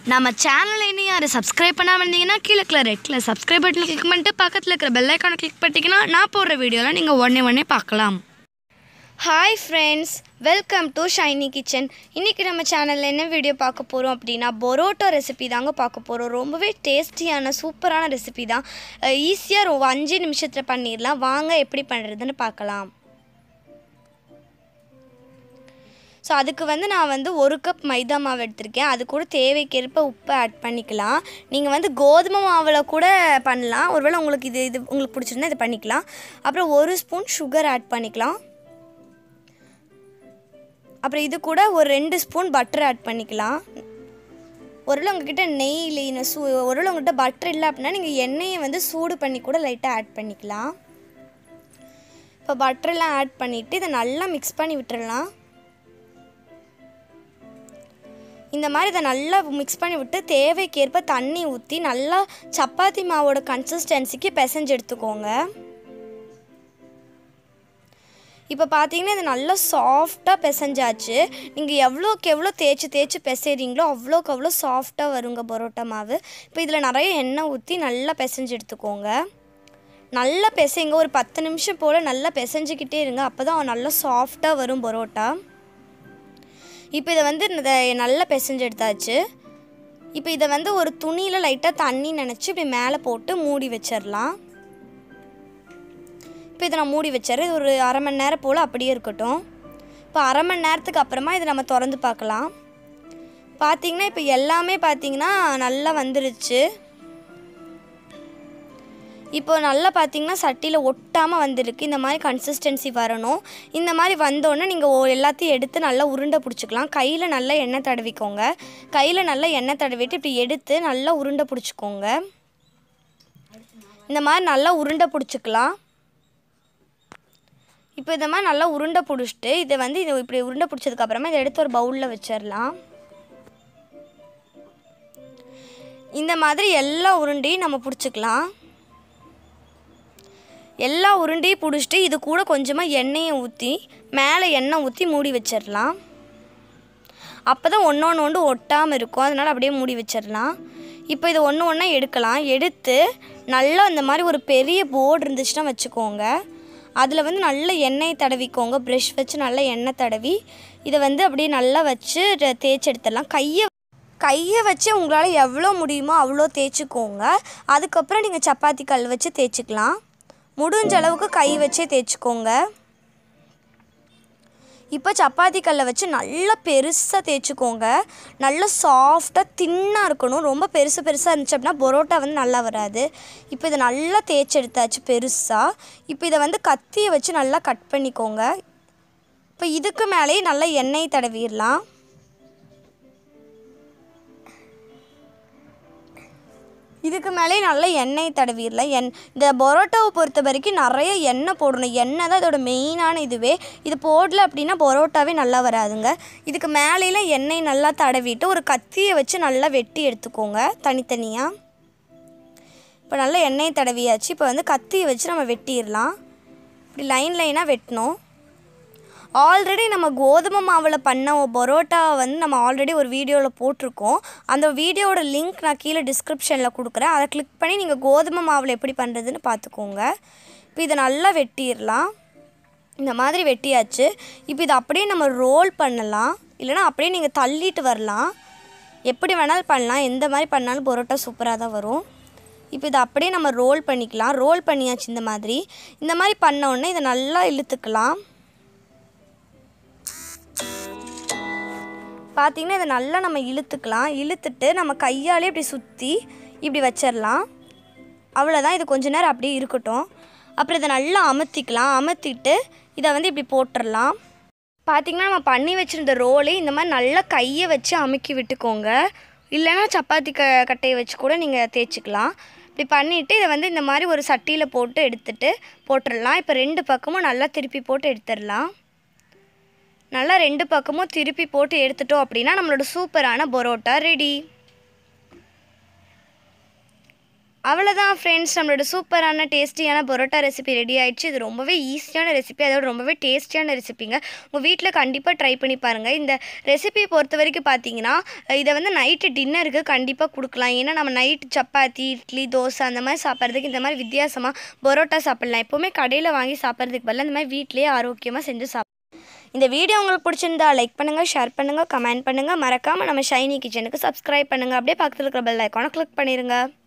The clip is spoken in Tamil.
நம்ம சேனலை இன்னும் யாரும் சப்ஸ்கிரைப் பண்ணாமல் இருந்தீங்கன்னா கீழே இருக்கிற ரெட்டில் சப்ஸ்கிரைப் பட்டனில் கிளிக் பண்ணிட்டு பக்கத்தில் இருக்கிற பெல் ஐக்கானை கிளிக் பண்ணிட்டீங்கன்னா நான் போடுற வீடியோலாம் நீங்கள் உடனே உடனே பார்க்கலாம் hi friends welcome to shiny kitchen இன்றைக்கி நம்ம சேனலில் என்ன வீடியோ பார்க்க போகிறோம் அப்படின்னா பொரோட்டா ரெசிபி தாங்க பார்க்க போகிறோம் ரொம்பவே டேஸ்டியான சூப்பரான ரெசிபி தான் ஈஸியாக ரொம்ப அஞ்சு நிமிஷத்தில் பண்ணிடலாம் வாங்க எப்படி பண்ணுறதுன்னு பார்க்கலாம் ஸோ அதுக்கு வந்து நான் வந்து ஒரு கப் மைதா மாவு எடுத்திருக்கேன் அது கூட தேவைக்கேற்ப உப்பு ஆட் பண்ணிக்கலாம் நீங்கள் வந்து கோதுமை மாவில் கூட பண்ணலாம் ஒருவேளை உங்களுக்கு இது இது உங்களுக்கு பிடிச்சிருந்தா இது பண்ணிக்கலாம் அப்புறம் ஒரு ஸ்பூன் சுகர் ஆட் பண்ணிக்கலாம் அப்புறம் இது கூட ஒரு ரெண்டு ஸ்பூன் பட்டர் ஆட் பண்ணிக்கலாம் ஒருவேளை உங்ககிட்ட நெய் இல்லைன்னு சூ ஒருவேளை உங்ககிட்ட பட்டர் இல்லை அப்படின்னா நீங்கள் எண்ணெயை வந்து சூடு பண்ணி கூட லைட்டாக ஆட் பண்ணிக்கலாம் இப்போ பட்டரெல்லாம் ஆட் பண்ணிவிட்டு இதை நல்லா மிக்ஸ் பண்ணி விட்டுறலாம் இந்த மாதிரி இதை நல்லா மிக்ஸ் பண்ணி விட்டு தேவைக்கேற்ப தண்ணி ஊற்றி நல்லா சப்பாத்தி மாவோட கன்சிஸ்டன்சிக்கு பிசைஞ்சு எடுத்துக்கோங்க இப்போ பார்த்தீங்கன்னா இது நல்லா சாஃப்டாக பிசைஞ்சாச்சு நீங்கள் எவ்வளோக்கு எவ்வளோ தேய்ச்சி தேய்ச்சி பிசைறீங்களோ அவ்வளோக்கு அவ்வளோ சாஃப்டாக வருங்க பரோட்டா மாவு இப்போ இதில் நிறைய எண்ணெய் ஊற்றி நல்லா பிசைஞ்சு எடுத்துக்கோங்க நல்லா பிசைங்க ஒரு பத்து நிமிஷம் போல் நல்லா பிசைஞ்சிக்கிட்டே இருங்க அப்போ தான் நல்லா சாஃப்டாக வரும் பரோட்டா இப்போ இதை வந்து இதை நல்லா பிசைஞ்சு எடுத்தாச்சு இப்போ இதை வந்து ஒரு துணியில் லைட்டாக தண்ணி நினச்சி இப்படி மேலே போட்டு மூடி வச்சிடலாம் இப்போ இதை நான் மூடி வச்சிடுறேன் இது ஒரு அரை மணி நேரம் போல் அப்படியே இருக்கட்டும் இப்போ அரை மணி நேரத்துக்கு அப்புறமா இதை நம்ம திறந்து பார்க்கலாம் பார்த்தீங்கன்னா இப்போ எல்லாமே பார்த்தீங்கன்னா நல்லா வந்துருச்சு இப்போ நல்லா பார்த்தீங்கன்னா சட்டியில் ஒட்டாமல் வந்திருக்கு இந்த மாதிரி கன்சிஸ்டன்சி வரணும் இந்த மாதிரி வந்தோடனே நீங்கள் எல்லாத்தையும் எடுத்து நல்லா உருண்டை பிடிச்சிக்கலாம் கையில் நல்லா எண்ணெய் தடவிக்கோங்க கையில் நல்லா எண்ணெய் தடவிட்டு இப்படி எடுத்து நல்லா உருண்டை பிடிச்சிக்கோங்க இந்த மாதிரி நல்லா உருண்டை பிடிச்சிக்கலாம் இப்போ இந்த மாதிரி நல்லா உருண்டை பிடிச்சிட்டு இதை வந்து இது இப்படி உருண்டை பிடிச்சதுக்கப்புறமா இதை எடுத்து ஒரு பவுலில் வச்சிடலாம் இந்த மாதிரி எல்லா உருண்டையும் நம்ம பிடிச்சிக்கலாம் எல்லா உருண்டையும் பிடிச்சிட்டு இது கூட கொஞ்சமாக எண்ணெயை ஊற்றி மேலே எண்ணெய் ஊற்றி மூடி வச்சிடலாம் அப்போ தான் ஒன்று ஒன்று ஒன்று ஒட்டாமல் இருக்கும் அதனால் அப்படியே மூடி வச்சிடலாம் இப்போ இது ஒன்று ஒன்றா எடுக்கலாம் எடுத்து நல்லா இந்த மாதிரி ஒரு பெரிய போர்டு இருந்துச்சுன்னா வச்சுக்கோங்க அதில் வந்து நல்ல எண்ணெய் தடவிக்கோங்க ப்ரெஷ் வச்சு நல்லா எண்ணெய் தடவி இதை வந்து அப்படியே நல்லா வச்சு தேய்ச்சி எடுத்துடலாம் கையை கையை வச்சு உங்களால் எவ்வளோ முடியுமோ அவ்வளோ தேய்ச்சிக்கோங்க அதுக்கப்புறம் நீங்கள் சப்பாத்தி கல் வச்சு தேய்ச்சிக்கலாம் முடிஞ்ச அளவுக்கு கை வச்சே தேய்ச்சிக்கோங்க இப்போ சப்பாத்தி கல்லை வச்சு நல்லா பெருசாக தேய்ச்சிக்கோங்க நல்லா சாஃப்டாக தின்னாக இருக்கணும் ரொம்ப பெருசு பெருசாக இருந்துச்சு அப்படின்னா பரோட்டா வந்து நல்லா வராது இப்போ இதை நல்லா தேய்ச்சி எடுத்தாச்சு பெருசாக இப்போ இதை வந்து கத்தியை வச்சு நல்லா கட் பண்ணிக்கோங்க இப்போ இதுக்கு மேலேயே நல்லா எண்ணெய் தடவிடலாம் இதுக்கு மேலே நல்லா எண்ணெய் தடவிடலாம் எண் இந்த பரோட்டாவை பொறுத்த வரைக்கும் நிறைய எண்ணெய் போடணும் எண்ணெய் தான் இதோட மெயினான இதுவே இது போடல அப்படின்னா பரோட்டாவே நல்லா வராதுங்க இதுக்கு மேலேலாம் எண்ணெய் நல்லா தடவிட்டு ஒரு கத்தியை வச்சு நல்லா வெட்டி எடுத்துக்கோங்க தனித்தனியாக இப்போ நல்லா எண்ணெய் தடவியாச்சு இப்போ வந்து கத்தியை வச்சு நம்ம வெட்டிடலாம் இப்படி லைன் லைனாக வெட்டணும் ஆல்ரெடி நம்ம கோதுமை மாவில் பண்ண பரோட்டா வந்து நம்ம ஆல்ரெடி ஒரு வீடியோவில் போட்டிருக்கோம் அந்த வீடியோவோட லிங்க் நான் கீழே டிஸ்கிரிப்ஷனில் கொடுக்குறேன் அதை கிளிக் பண்ணி நீங்கள் கோதுமை மாவில் எப்படி பண்ணுறதுன்னு பார்த்துக்கோங்க இப்போ இதை நல்லா வெட்டிடலாம் இந்த மாதிரி வெட்டியாச்சு இப்போ இதை அப்படியே நம்ம ரோல் பண்ணலாம் இல்லைனா அப்படியே நீங்கள் தள்ளிட்டு வரலாம் எப்படி வேணாலும் பண்ணலாம் எந்த மாதிரி பண்ணாலும் பரோட்டா சூப்பராக தான் வரும் இப்போ இதை அப்படியே நம்ம ரோல் பண்ணிக்கலாம் ரோல் பண்ணியாச்சு இந்த மாதிரி இந்த மாதிரி பண்ண உடனே இதை நல்லா இழுத்துக்கலாம் பார்த்திங்கன்னா இதை நல்லா நம்ம இழுத்துக்கலாம் இழுத்துட்டு நம்ம கையாலே இப்படி சுற்றி இப்படி வச்சிடலாம் அவ்வளோதான் இது கொஞ்ச நேரம் அப்படியே இருக்கட்டும் அப்புறம் இதை நல்லா அமர்த்திக்கலாம் அமர்த்திட்டு இதை வந்து இப்படி போட்டுடலாம் பார்த்திங்கன்னா நம்ம பண்ணி வச்சுருந்த ரோலே இந்த மாதிரி நல்லா கையை வச்சு அமுக்கி விட்டுக்கோங்க இல்லைனா சப்பாத்தி க கட்டையை வச்சு கூட நீங்கள் தேய்ச்சிக்கலாம் இப்படி பண்ணிவிட்டு இதை வந்து இந்த மாதிரி ஒரு சட்டியில் போட்டு எடுத்துட்டு போட்டுடலாம் இப்போ ரெண்டு பக்கமும் நல்லா திருப்பி போட்டு எடுத்துடலாம் நல்லா ரெண்டு பக்கமும் திருப்பி போட்டு எடுத்துட்டோம் அப்படின்னா நம்மளோட சூப்பரான பரோட்டா ரெடி அவ்வளோதான் ஃப்ரெண்ட்ஸ் நம்மளோட சூப்பரான டேஸ்டியான பரோட்டா ரெசிபி ரெடி ஆயிடுச்சு இது ரொம்பவே ஈஸியான ரெசிபி அதோட ரொம்பவே டேஸ்டியான ரெசிபிங்க உங்கள் வீட்டில் கண்டிப்பாக ட்ரை பண்ணி பாருங்கள் இந்த ரெசிபியை பொறுத்த வரைக்கும் பார்த்தீங்கன்னா இதை வந்து நைட்டு டின்னருக்கு கண்டிப்பாக கொடுக்கலாம் ஏன்னா நம்ம நைட்டு சப்பாத்தி இட்லி தோசை அந்த மாதிரி சாப்பிட்றதுக்கு இந்த மாதிரி வித்தியாசமாக பரோட்டா சாப்பிட்லாம் எப்போவுமே கடையில் வாங்கி சாப்பிட்றதுக்கு பதிலாக இந்த மாதிரி வீட்டிலேயே ஆரோக்கியமாக செஞ்சு சாப்பிடலாம் இந்த வீடியோ உங்களுக்கு பிடிச்சிருந்தா லைக் பண்ணுங்கள் ஷேர் பண்ணுங்கள் கமெண்ட் பண்ணுங்கள் மறக்காமல் நம்ம ஷைனி கிச்சனுக்கு சப்ஸ்கிரைப் பண்ணுங்கள் அப்படியே பக்கத்தில் இருக்கிற பெல் ஐக்கானை கிளிக் பண்ணிடுங்க